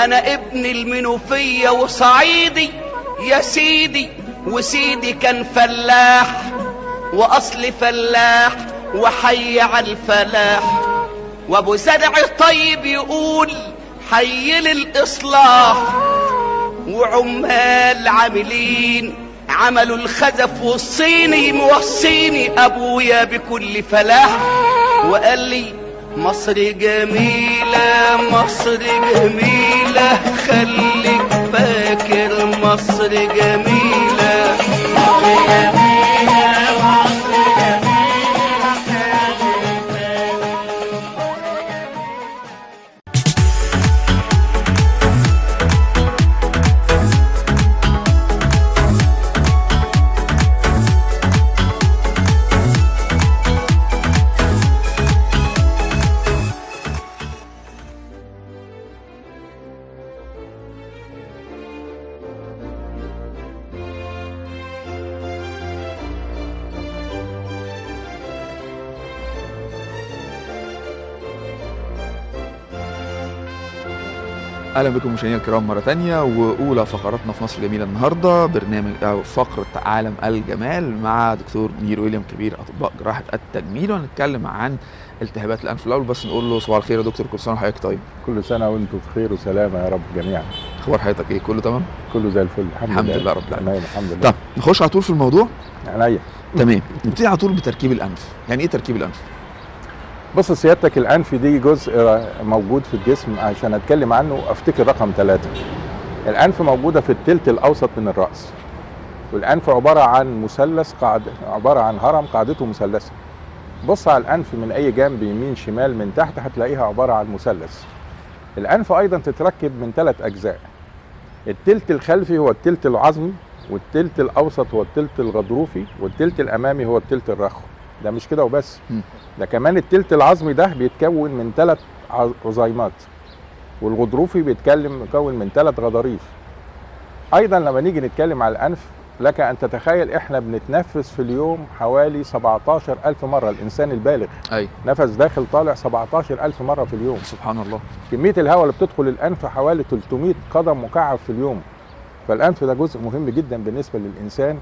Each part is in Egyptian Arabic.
انا ابن المنوفية وصعيدي يا سيدي وسيدي كان فلاح واصل فلاح وحي على الفلاح وابو زرع طيب يقول حي للاصلاح وعمال عاملين عملوا الخزف والصيني موصيني ابويا بكل فلاح وقال لي مصر جميلة مصر جميلة خليك فاكر مصر جميلة اهلا بكم مشاهدينا الكرام مره تانية واولى فقراتنا في مصر جميله النهارده برنامج او فقره عالم الجمال مع دكتور منير ويليام كبير اطباء جراحه التجميل وهنتكلم عن التهابات الانف الاول بس نقول له صباح الخير يا دكتور كل سنه وحضرتك طيب كل سنة وانتم بخير وسلامة يا رب جميعا اخبار حضرتك ايه كله تمام كله زي الفل الحمد, الحمد لله لله رب العالمين. تمام الحمد لله طب نخش على طول في الموضوع عينيا تمام نبتدي على طول بتركيب الانف يعني ايه تركيب الانف بص سيادتك الأنف دي جزء موجود في الجسم عشان أتكلم عنه أفتكر رقم ثلاثة الأنف موجودة في التلت الأوسط من الرأس والأنف عبارة عن مثلث قاعد عبارة عن هرم قاعدته مثلثة بص على الأنف من أي جنب يمين شمال من تحت هتلاقيها عبارة عن مثلث الأنف أيضا تتركب من ثلاث أجزاء التلت الخلفي هو التلت العظمي والتلت الأوسط هو التلت الغضروفي والتلت الأمامي هو التلت الرخو ده مش كده وبس مم. ده كمان التلت العظمي ده بيتكون من ثلاث عظيمات والغضروفي بيتكلم مكون من ثلاث غضاريف ايضا لما نيجي نتكلم على الانف لك ان تتخيل احنا بنتنفس في اليوم حوالي 17 الف مره الانسان البالغ اي نفس داخل طالع 17 الف مره في اليوم سبحان الله كميه الهواء اللي بتدخل الانف حوالي 300 قدم مكعب في اليوم فالانف ده جزء مهم جدا بالنسبه للانسان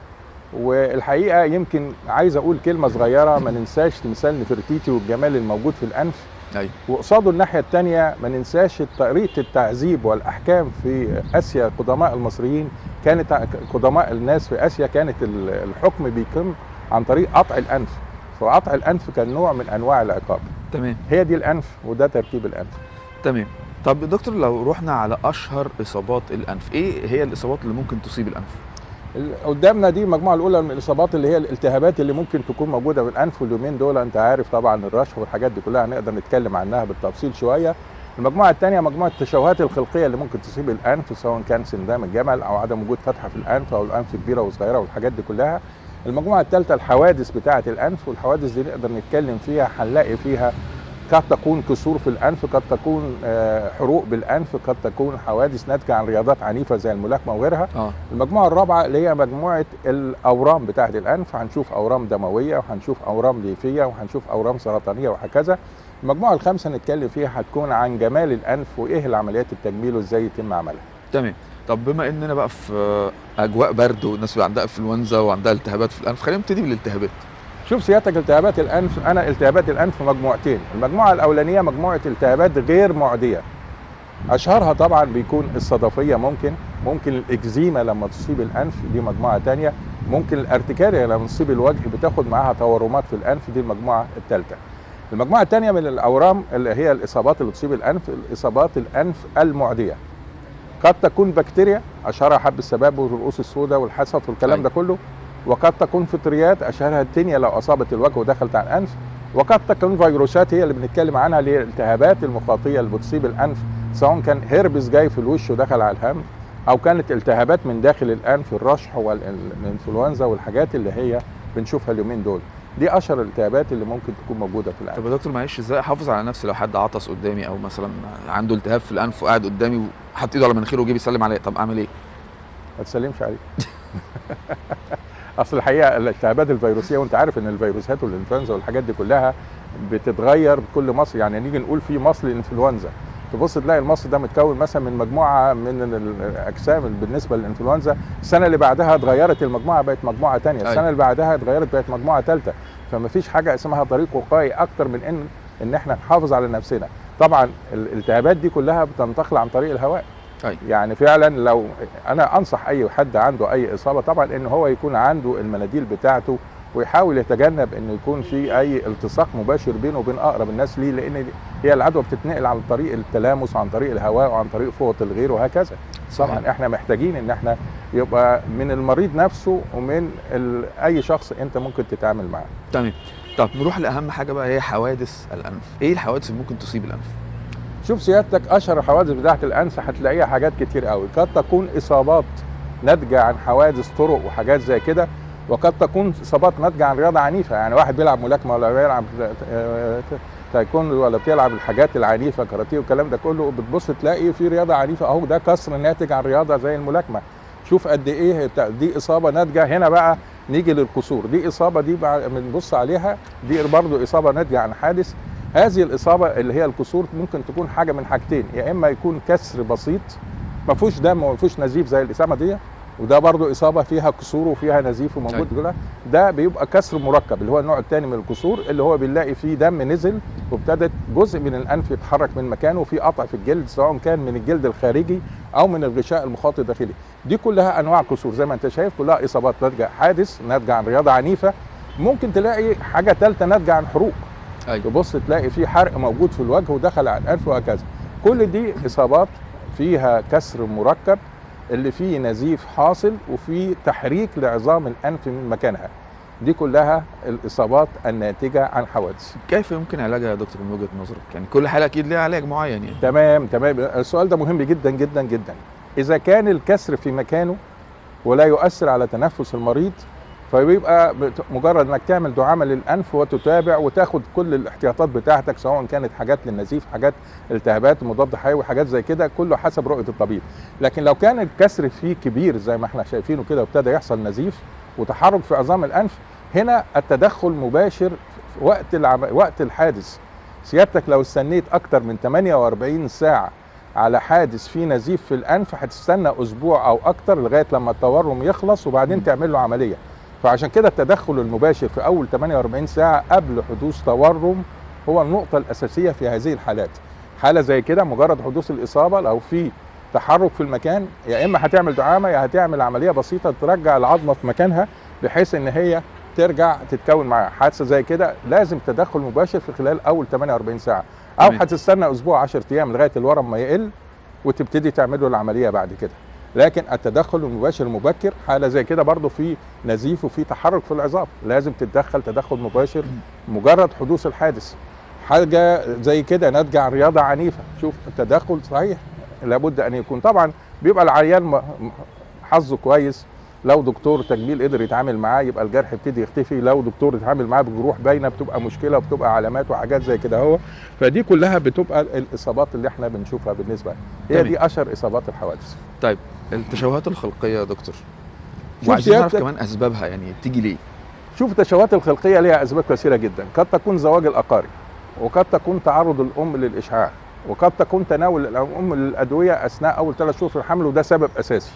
والحقيقه يمكن عايز اقول كلمه صغيره ما ننساش تمثال نفرتيتي والجمال الموجود في الانف اي وقصاده الناحيه الثانيه ما ننساش طريقه التعذيب والاحكام في اسيا قدماء المصريين كانت قدماء الناس في اسيا كانت ال- الحكم بيتم عن طريق قطع الانف فقطع الانف كان نوع من انواع العقاب تمام هي دي الانف وده تركيب الانف تمام طب يا دكتور لو رحنا على اشهر اصابات الانف ايه هي الاصابات اللي ممكن تصيب الانف ال- قدامنا دي المجموعه الاولى من الاصابات اللي هي الالتهابات اللي ممكن تكون موجوده في الانف واليومين دول انت عارف طبعا الرشح والحاجات دي كلها هنقدر نتكلم عنها بالتفصيل شويه المجموعه الثانيه مجموعه التشوهات الخلقيه اللي ممكن تصيب الانف سواء كان سندام الجمل او عدم وجود فتحه في الانف او الانف كبيره وصغيره والحاجات دي كلها المجموعه الثالثه الحوادث بتاعه الانف والحوادث دي نقدر نتكلم فيها هنلاقي فيها قد تكون كسور في الانف قد تكون آه، حروق بالانف قد تكون حوادث ناتجه عن رياضات عنيفه زي الملاكمه وغيرها اه المجموعة الرابعة اللي هي مجموعة الأورام بتاعة الأنف هنشوف أورام دموية وهنشوف أورام ليفية وهنشوف أورام سرطانية وهكذا المجموعة الخامسة نتكلم فيها هتكون عن جمال الأنف وإيه العمليات التجميل وإزاي يتم عملها تمام طب بما اننا بقى في اجواء برد والناس اللي عندها انفلونزا وعندها التهابات في الانف خلينا نبتدي بالالتهابات شوف سيادتك التهابات الأنف أنا التهابات الأنف مجموعتين المجموعة الأولانية مجموعة التهابات غير معدية أشهرها طبعا بيكون الصدفية ممكن ممكن الإكزيما لما تصيب الأنف دي مجموعة تانية ممكن الارتكاريا لما تصيب الوجه بتاخد معاها تورمات في الأنف دي المجموعة الثالثة المجموعة الثانية من الأورام اللي هي الإصابات اللي تصيب الأنف الإصابات الأنف المعدية قد تكون بكتيريا أشهرها حب السباب والرؤوس السوداء والحصف والكلام أيوة. ده كله وقد تكون فطريات أشهرها التينيا لو أصابت الوجه ودخلت على الأنف وقد تكون فيروسات هي اللي بنتكلم عنها اللي هي الالتهابات المخاطية اللي بتصيب الأنف سواء كان هيربس جاي في الوش ودخل على الهم أو كانت التهابات من داخل الأنف الرشح والإنفلونزا والحاجات اللي هي بنشوفها اليومين دول دي أشهر الالتهابات اللي ممكن تكون موجودة في الأنف طب يا دكتور معلش ازاي احافظ على نفسي لو حد عطس قدامي او مثلا عنده التهاب في الانف وقاعد قدامي وحط ايده على مناخيره وجه بيسلم عليا طب اعمل ايه؟ ما تسلمش عليه اصل الحقيقه الالتهابات الفيروسيه وانت عارف ان الفيروسات والانفلونزا والحاجات دي كلها بتتغير بكل مصر يعني نيجي نقول في مصل الانفلونزا تبص تلاقي المصل ده متكون مثلا من مجموعه من الاجسام بالنسبه للانفلونزا السنه اللي بعدها اتغيرت المجموعه بقت مجموعه ثانيه أيوة. السنه اللي بعدها اتغيرت بقت مجموعه ثالثه فما فيش حاجه اسمها طريق وقائي اكتر من ان ان احنا نحافظ على نفسنا طبعا الالتهابات دي كلها بتنتقل عن طريق الهواء أيوة. يعني فعلا لو انا انصح اي حد عنده اي اصابه طبعا ان هو يكون عنده المناديل بتاعته ويحاول يتجنب انه يكون في اي التصاق مباشر بينه وبين اقرب الناس ليه لان هي العدوى بتتنقل عن طريق التلامس وعن طريق الهواء وعن طريق فوط الغير وهكذا صحيح. طبعا احنا محتاجين ان احنا يبقى من المريض نفسه ومن ال- اي شخص انت ممكن تتعامل معاه تمام طب نروح لاهم حاجه بقى هي حوادث الانف ايه الحوادث اللي ممكن تصيب الانف شوف سيادتك اشهر الحوادث بتاعه الانف هتلاقيها حاجات كتير قوي قد تكون اصابات ناتجه عن حوادث طرق وحاجات زي كده وقد تكون اصابات ناتجه عن رياضه عنيفه يعني واحد بيلعب ملاكمه ولا بيلعب آه، تايكوندو ولا بيلعب الحاجات العنيفه كاراتيه والكلام ده كله بتبص تلاقي في رياضه عنيفه اهو ده كسر ناتج عن رياضه زي الملاكمه شوف قد ايه بتاع- دي اصابه ناتجه هنا بقى نيجي للكسور دي اصابه دي بقى بنبص عليها دي برضو اصابه ناتجه عن حادث هذه الاصابه اللي هي الكسور ممكن تكون حاجه من حاجتين يا اما يكون كسر بسيط ما فيهوش دم وما فيهوش نزيف زي الاصابه دي وده برضو اصابه فيها كسور وفيها نزيف وموجود كلها ده بيبقى كسر مركب اللي هو النوع الثاني من الكسور اللي هو بنلاقي فيه دم نزل وابتدت جزء من الانف يتحرك من مكانه وفي قطع في الجلد سواء كان من الجلد الخارجي او من الغشاء المخاطي الداخلي دي كلها انواع كسور زي ما انت شايف كلها اصابات ناتجه حادث ناتجه عن رياضه عنيفه ممكن تلاقي حاجه ثالثه ناتجه عن حروق ايوه تبص تلاقي في حرق موجود في الوجه ودخل على الانف وهكذا كل دي اصابات فيها كسر مركب اللي فيه نزيف حاصل وفيه تحريك لعظام الانف من مكانها دي كلها الاصابات الناتجه عن حوادث كيف يمكن علاجها يا دكتور من وجهه نظرك يعني كل حاله اكيد ليها علاج معين يعني تمام تمام السؤال ده مهم جدا جدا جدا اذا كان الكسر في مكانه ولا يؤثر على تنفس المريض فبيبقى بت- مجرد انك تعمل دعامه للانف وتتابع وتاخد كل الاحتياطات بتاعتك سواء كانت حاجات للنزيف حاجات التهابات مضاد حيوي حاجات زي كده كله حسب رؤيه الطبيب لكن لو كان الكسر فيه كبير زي ما احنا شايفينه كده وابتدى يحصل نزيف وتحرك في عظام الانف هنا التدخل مباشر في وقت العم... وقت الحادث سيادتك لو استنيت اكتر من 48 ساعه على حادث فيه نزيف في الانف هتستنى اسبوع او اكتر لغايه لما التورم يخلص وبعدين تعمل له عمليه فعشان كده التدخل المباشر في اول 48 ساعه قبل حدوث تورم هو النقطه الاساسيه في هذه الحالات حاله زي كده مجرد حدوث الاصابه لو في تحرك في المكان يا اما هتعمل دعامه يا هتعمل عمليه بسيطه ترجع العظمه في مكانها بحيث ان هي ترجع تتكون معاها حادثه زي كده لازم تدخل مباشر في خلال اول 48 ساعه او تمام. هتستنى اسبوع 10 ايام لغايه الورم ما يقل وتبتدي تعمل له العمليه بعد كده لكن التدخل المباشر المبكر حاله زي كده برضه في نزيف وفي تحرك في العظام لازم تتدخل تدخل مباشر مجرد حدوث الحادث حاجه زي كده ناتجه عن رياضه عنيفه شوف التدخل صحيح لابد ان يكون طبعا بيبقى العيان م- م- حظه كويس لو دكتور تجميل قدر يتعامل معاه يبقى الجرح يبتدي يختفي لو دكتور يتعامل معاه بجروح باينه بتبقى مشكله وبتبقى علامات وحاجات زي كده هو فدي كلها بتبقى الاصابات اللي احنا بنشوفها بالنسبه هي تمام. دي اشهر اصابات الحوادث طيب التشوهات الخلقيه يا دكتور شوف وعايزين نعرف سيادتك- كمان اسبابها يعني بتيجي ليه شوف التشوهات الخلقيه ليها اسباب كثيره جدا قد تكون زواج الاقارب وقد تكون تعرض الام للاشعاع وقد تكون تناول الام للادويه اثناء اول ثلاث شهور في الحمل وده سبب اساسي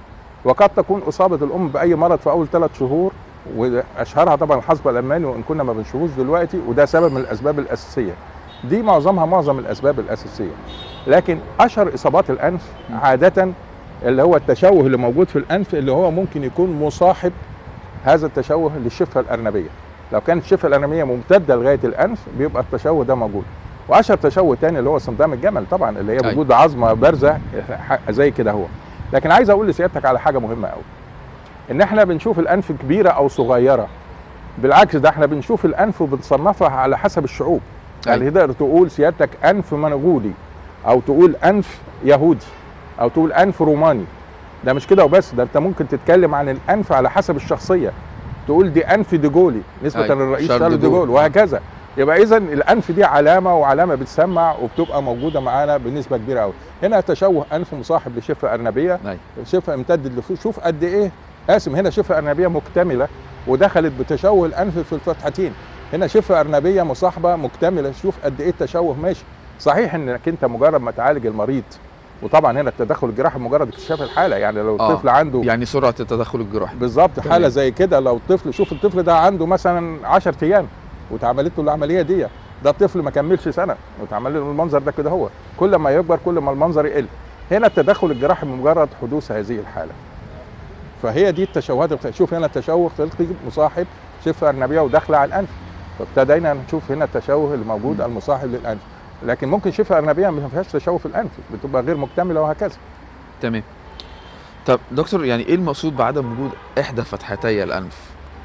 وقد تكون اصابه الام باي مرض في اول ثلاث شهور واشهرها طبعا الحصبه الالماني وان كنا ما بنشوفوش دلوقتي وده سبب من الاسباب الاساسيه دي معظمها معظم الاسباب الاساسيه لكن اشهر اصابات الانف عاده اللي هو التشوه اللي موجود في الانف اللي هو ممكن يكون مصاحب هذا التشوه للشفه الارنبيه لو كانت الشفه الارنبيه ممتده لغايه الانف بيبقى التشوه ده موجود واشهر تشوه تاني اللي هو صمدام الجمل طبعا اللي هي أيوة. وجود عظمه بارزه ح- زي كده هو لكن عايز اقول لسيادتك على حاجه مهمه قوي ان احنا بنشوف الانف كبيره او صغيره بالعكس ده احنا بنشوف الانف وبنصنفها على حسب الشعوب يعني أيوة. تقدر تقول سيادتك انف منغولي او تقول انف يهودي او تقول انف روماني ده مش كده وبس ده انت ممكن تتكلم عن الانف على حسب الشخصيه تقول دي انف ديجولي نسبه أيوة. للرئيس شارل شارل ديجول. ديجول وهكذا يبقى اذا الانف دي علامه وعلامه بتسمع وبتبقى موجوده معانا بنسبه كبيره قوي هنا تشوه انف مصاحب لشفه ارنبيه أيوة. شفه امتدت لفوق شوف قد ايه قاسم هنا شفه ارنبيه مكتمله ودخلت بتشوه الانف في الفتحتين هنا شفه ارنبيه مصاحبه مكتمله شوف قد ايه التشوه ماشي صحيح انك انت مجرد ما تعالج المريض وطبعا هنا التدخل الجراحي مجرد اكتشاف الحاله يعني لو آه. الطفل عنده يعني سرعه التدخل الجراحي بالظبط تمام. حاله زي كده لو الطفل شوف الطفل ده عنده مثلا 10 ايام واتعملت له العمليه دي ده الطفل ما كملش سنه واتعمل له المنظر ده كده هو كل ما يكبر كل ما المنظر يقل هنا التدخل الجراحي بمجرد حدوث هذه الحاله فهي دي التشوهات الخ- شوف هنا التشوه خلقي مصاحب شفه ارنبيه وداخله على الانف فابتدينا نشوف هنا التشوه الموجود المصاحب للانف لكن ممكن شفه ارنبيه ما فيهاش تشوه في الانف بتبقى غير مكتمله وهكذا تمام طب دكتور يعني ايه المقصود بعدم وجود احدى فتحتي الانف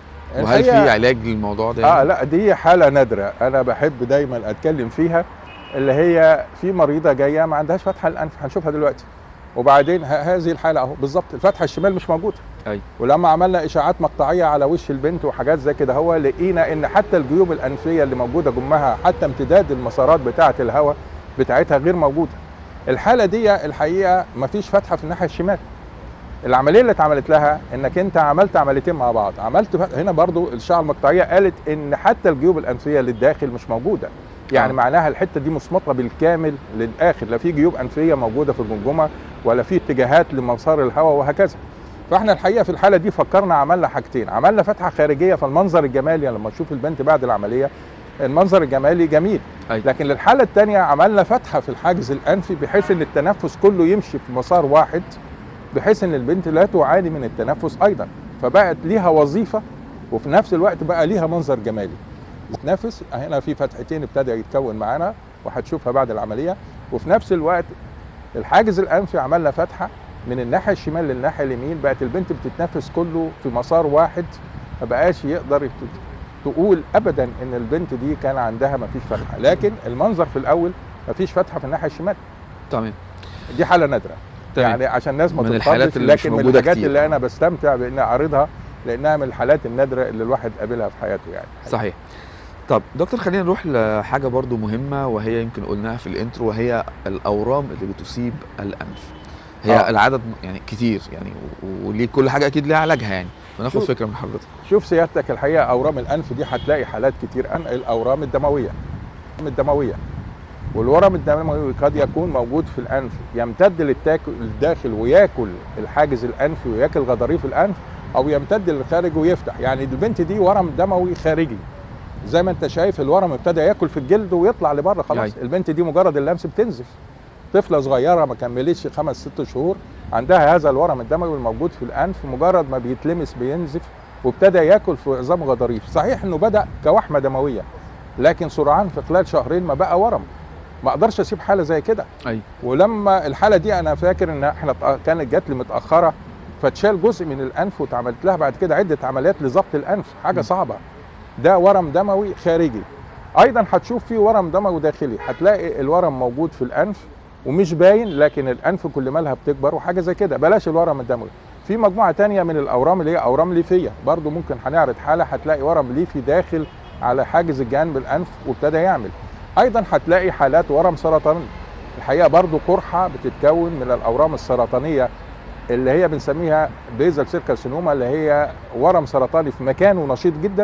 وهل في الحقيقة- علاج للموضوع ده اه يعني؟ لا دي حاله نادره انا بحب دايما اتكلم فيها اللي هي في مريضه جايه ما عندهاش فتحه الانف هنشوفها دلوقتي وبعدين ه- هذه الحاله اهو بالظبط الفتحه الشمال مش موجوده أيوة. ولما عملنا اشاعات مقطعيه على وش البنت وحاجات زي كده هو لقينا ان حتى الجيوب الانفيه اللي موجوده جمها حتى امتداد المسارات بتاعه الهواء بتاعتها غير موجوده الحاله دي الحقيقه ما فيش فتحه في الناحيه الشمال العمليه اللي اتعملت لها انك انت عملت عمليتين مع بعض عملت ف- هنا برضو الاشعه المقطعيه قالت ان حتى الجيوب الانفيه للداخل مش موجوده يعني آه. معناها الحته دي مسمطه بالكامل للاخر لا في جيوب انفيه موجوده في الجمجمه ولا في اتجاهات لمسار الهواء وهكذا فاحنا الحقيقه في الحاله دي فكرنا عملنا حاجتين عملنا فتحه خارجيه فالمنظر الجمالي لما تشوف البنت بعد العمليه المنظر الجمالي جميل أيوة. لكن للحاله الثانيه عملنا فتحه في الحاجز الانفي بحيث ان التنفس كله يمشي في مسار واحد بحيث ان البنت لا تعاني من التنفس ايضا فبقت ليها وظيفه وفي نفس الوقت بقى ليها منظر جمالي بتنفس هنا في فتحتين ابتدى يتكون معانا وهتشوفها بعد العمليه وفي نفس الوقت الحاجز الانفي عملنا فتحه من الناحيه الشمال للناحيه اليمين بقت البنت بتتنفس كله في مسار واحد ما بقاش يقدر يت- تقول ابدا ان البنت دي كان عندها ما فيش فتحه لكن المنظر في الاول ما فيش فتحه في الناحيه الشمال تمام دي حاله نادره تمام يعني عشان الناس ما من الحالات تتخضش اللي مش لكن من موجودة الحاجات كتير. اللي انا بستمتع بان اعرضها لانها من الحالات النادره اللي الواحد قابلها في حياته يعني صحيح طب دكتور خلينا نروح لحاجه برضو مهمه وهي يمكن قلناها في الانترو وهي الاورام اللي بتصيب الانف هي آه. العدد يعني كتير يعني و- وليه كل حاجه اكيد ليها علاجها يعني فناخد شوف. فكره من حضرتك شوف سيادتك الحقيقه اورام الانف دي هتلاقي حالات كتير عن الاورام الدمويه الدمويه والورم الدموي قد يكون موجود في الانف يمتد للتاكل للداخل وياكل الحاجز الانفي وياكل غضاريف الانف او يمتد للخارج ويفتح يعني البنت دي ورم دموي خارجي زي ما انت شايف الورم ابتدى ياكل في الجلد ويطلع لبره خلاص يعني. البنت دي مجرد اللمس بتنزف طفله صغيره ما كملتش خمس ست شهور عندها هذا الورم الدموي الموجود في الانف مجرد ما بيتلمس بينزف وابتدى ياكل في عظام غضاريف صحيح انه بدا كوحمه دمويه لكن سرعان في خلال شهرين ما بقى ورم ما اقدرش اسيب حاله زي كده ايوه ولما الحاله دي انا فاكر ان احنا اتأ- كانت جات لي متاخره فتشال جزء من الانف واتعملت لها بعد كده عده عمليات لضبط الانف حاجه م. صعبه ده ورم دموي خارجي ايضا هتشوف فيه ورم دموي داخلي هتلاقي الورم موجود في الانف ومش باين لكن الانف كل مالها بتكبر وحاجه زي كده بلاش الورم الدموي في مجموعه تانية من الاورام اللي هي اورام ليفيه برضو ممكن هنعرض حاله هتلاقي ورم ليفي داخل على حاجز الجانب الانف وابتدى يعمل ايضا هتلاقي حالات ورم سرطاني الحقيقه برضو قرحه بتتكون من الاورام السرطانيه اللي هي بنسميها بيزل سيل كارسينوما اللي هي ورم سرطاني في مكانه نشيط جدا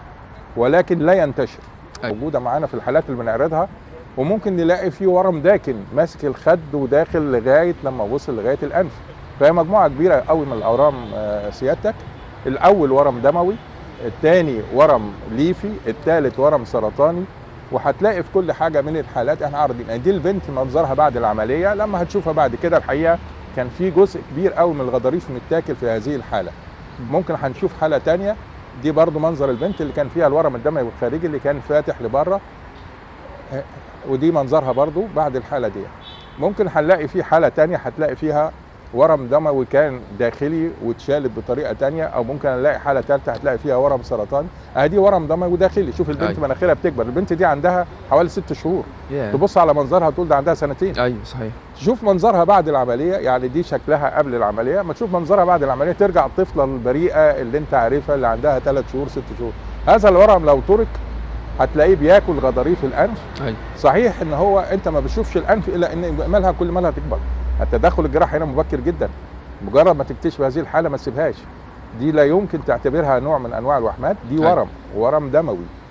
ولكن لا ينتشر أيوة. موجوده معانا في الحالات اللي بنعرضها وممكن نلاقي فيه ورم داكن ماسك الخد وداخل لغايه لما وصل لغايه الانف فهي مجموعه كبيره قوي من الاورام آه، سيادتك الاول ورم دموي الثاني ورم ليفي الثالث ورم سرطاني وهتلاقي في كل حاجه من الحالات احنا عارضين دي البنت منظرها بعد العمليه لما هتشوفها بعد كده الحقيقه كان في جزء كبير قوي من الغضاريف متاكل في هذه الحاله ممكن هنشوف حاله تانية دي برضو منظر البنت اللي كان فيها الورم الدموي الخارجي اللي كان فاتح لبره آه، ودي منظرها برضو بعد الحاله دي ممكن هنلاقي في حاله تانية هتلاقي فيها ورم دموي كان داخلي واتشالت بطريقه تانية او ممكن نلاقي حاله ثالثه هتلاقي فيها ورم سرطاني ادي ورم دموي داخلي شوف البنت أيوة. مناخيرها بتكبر البنت دي عندها حوالي ست شهور ياه. تبص على منظرها تقول ده عندها سنتين ايوه صحيح تشوف منظرها بعد العمليه يعني دي شكلها قبل العمليه ما تشوف منظرها بعد العمليه ترجع الطفله البريئه اللي انت عارفها اللي عندها ثلاث شهور ست شهور هذا الورم لو ترك هتلاقيه بياكل غضاريف الانف ايوه صحيح ان هو انت ما بتشوفش الانف الا ان مالها كل مالها تكبر التدخل الجراحي هنا مبكر جدا مجرد ما تكتشف هذه الحاله ما تسيبهاش دي لا يمكن تعتبرها نوع من انواع الوحمات دي أيوة. ورم ورم دموي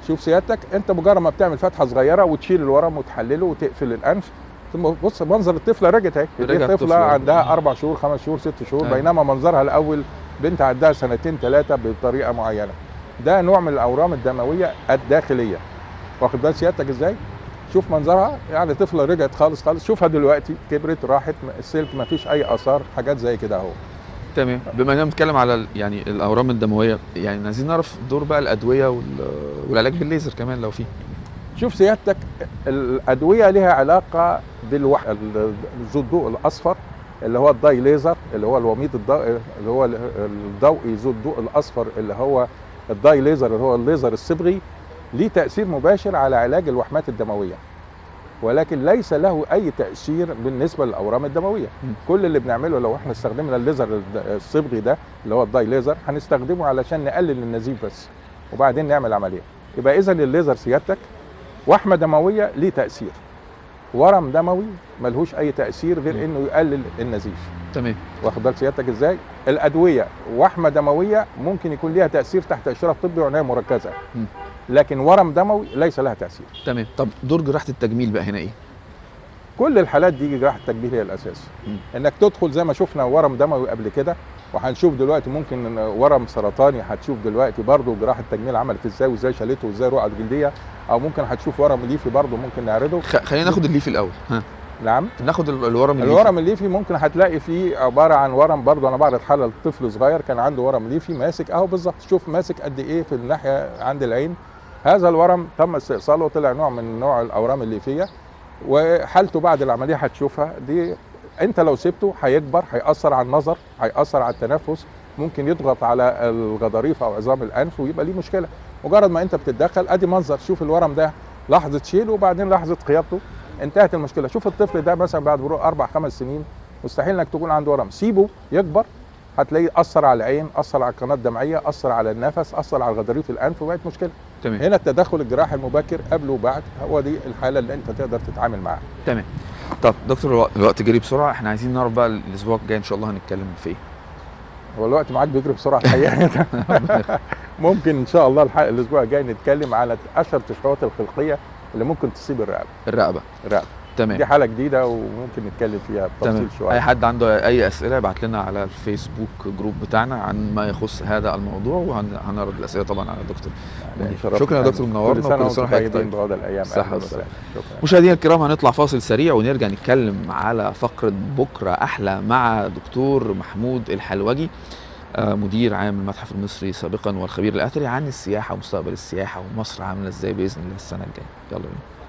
شوف سيادتك انت مجرد ما بتعمل فتحه صغيره وتشيل الورم وتحلله وتقفل الانف ثم بص منظر الطفله رجت اهي دي رجعت طفله طفلة. عندها اربع شهور خمس شهور ست شهور أيوة. بينما منظرها الاول بنت عندها سنتين ثلاثه بطريقه معينه ده نوع من الاورام الدمويه الداخليه واخد بال سيادتك ازاي شوف منظرها يعني طفله رجعت خالص خالص شوفها دلوقتي كبرت راحت السلك ما فيش اي اثار حاجات زي كده اهو تمام بما اننا بنتكلم على ال- يعني الاورام الدمويه يعني عايزين نعرف دور بقى الادويه وال- والعلاج بالليزر كمان لو في شوف سيادتك الادويه لها علاقه بالوح ذو الضوء الاصفر اللي هو الداي ليزر اللي هو الوميض الضوئي اللي هو الضوئي ذو الضوء الاصفر اللي هو الداي ليزر اللي هو الليزر الصبغي ليه تاثير مباشر على علاج الوحمات الدمويه ولكن ليس له اي تاثير بالنسبه للاورام الدمويه م. كل اللي بنعمله لو احنا استخدمنا الليزر الد- الصبغي ده اللي هو الداي ليزر هنستخدمه علشان نقلل النزيف بس وبعدين نعمل عمليه يبقى اذا الليزر سيادتك وحمه دمويه ليه تاثير ورم دموي ملهوش اي تاثير غير م. انه يقلل النزيف تمام واخد بال سيادتك ازاي الادويه وحمه دمويه ممكن يكون ليها تاثير تحت اشراف طبي وعنايه مركزه م. لكن ورم دموي ليس لها تاثير تمام طب دور جراحه التجميل بقى هنا ايه كل الحالات دي جراحه التجميل هي الاساس م. انك تدخل زي ما شفنا ورم دموي قبل كده وهنشوف دلوقتي ممكن إن ورم سرطاني هتشوف دلوقتي برضه جراحه التجميل عملت ازاي وازاي شالته وازاي رقعه جلديه او ممكن هتشوف ورم ليفي برضه ممكن نعرضه خ... خلينا ناخد الليفي الاول ها نعم ناخد ال- الورم الليفي الورم الليفي ممكن هتلاقي فيه عباره عن ورم برضه انا بعرض حاله لطفل صغير كان عنده ورم ليفي ماسك اهو بالظبط شوف ماسك قد ايه في الناحيه عند العين هذا الورم تم استئصاله طلع نوع من نوع الاورام الليفيه وحالته بعد العمليه هتشوفها دي انت لو سبته هيكبر هيأثر على النظر هيأثر على التنفس ممكن يضغط على الغضاريف او عظام الانف ويبقى ليه مشكله مجرد ما انت بتتدخل ادي منظر شوف الورم ده لحظه شيله وبعدين لحظه خياطته انتهت المشكله شوف الطفل ده مثلا بعد مرور اربع خمس سنين مستحيل انك تكون عنده ورم سيبه يكبر هتلاقيه اثر على العين اثر على القناه الدمعيه اثر على النفس اثر على غضاريف الانف وبقت مشكله تمام هنا التدخل الجراحي المبكر قبل وبعد هو دي الحاله اللي انت تقدر تتعامل معاها تمام طب دكتور الوقت- الوقت جري بسرعه احنا عايزين نعرف بقى الاسبوع الجاي ان شاء الله هنتكلم في ايه هو الوقت معاك بيجري بسرعه الحقيقه ممكن ان شاء الله الحلقه الاسبوع الجاي نتكلم على اشهر التشوهات الخلقيه اللي ممكن تصيب الرقبه الرقبه الرقبه تمام دي حاله جديده وممكن نتكلم فيها تمام بتفصيل شويه اي حد عنده اي اسئله يبعت لنا على الفيسبوك جروب بتاعنا عن ما يخص هذا الموضوع وهنعرض الاسئله طبعا على الدكتور يعني شكرا شرفنا يا دكتور يعني. منورنا كل سنه وكل سنه وانتم وحضرتك طيبين طيب بعود الايام صحة أهلاً والسلامة. وسهلاً. شكرا مشاهدينا الكرام هنطلع فاصل سريع ونرجع نتكلم على فقرة بكرة أحلى مع دكتور محمود الحلوجي آه، مدير عام المتحف المصري سابقا والخبير الأثري عن السياحة ومستقبل السياحة ومصر عاملة ازاي بإذن الله السنة الجاية يلا بينا